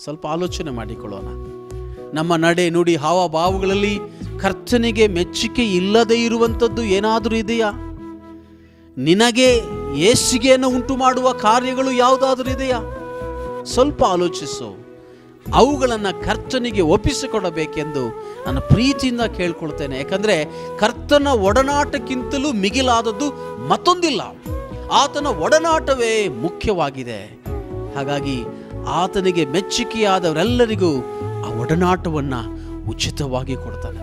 ಸ್ವಲ್ಪ ಆಲೋಚನೆ ಮಾಡಿಕೊಳ್ಳೋಣ ನಮ್ಮ ನಡೆ ನುಡಿ ಹಾವಭಾವಗಳಲ್ಲಿ ಕರ್ತನಿಗೆ ಮೆಚ್ಚುಗೆ ಇಲ್ಲದೆ ಇರುವಂಥದ್ದು ಏನಾದರೂ ಇದೆಯಾ ನಿನಗೆ ಏಸಿಗೆಯನ್ನು ಉಂಟು ಮಾಡುವ ಕಾರ್ಯಗಳು ಯಾವುದಾದ್ರೂ ಇದೆಯಾ ಸ್ವಲ್ಪ ಆಲೋಚಿಸು ಅವುಗಳನ್ನು ಕರ್ತನಿಗೆ ಒಪ್ಪಿಸಿಕೊಡಬೇಕೆಂದು ನನ್ನ ಪ್ರೀತಿಯಿಂದ ಕೇಳ್ಕೊಳ್ತೇನೆ ಯಾಕಂದರೆ ಕರ್ತನ ಒಡನಾಟಕ್ಕಿಂತಲೂ ಮಿಗಿಲಾದದ್ದು ಮತ್ತೊಂದಿಲ್ಲ ಆತನ ಒಡನಾಟವೇ ಮುಖ್ಯವಾಗಿದೆ ಹಾಗಾಗಿ ಆತನಿಗೆ ಮೆಚ್ಚುಗೆಯಾದವರೆಲ್ಲರಿಗೂ ಆ ಒಡನಾಟವನ್ನು ಉಚಿತವಾಗಿ ಕೊಡ್ತಾನೆ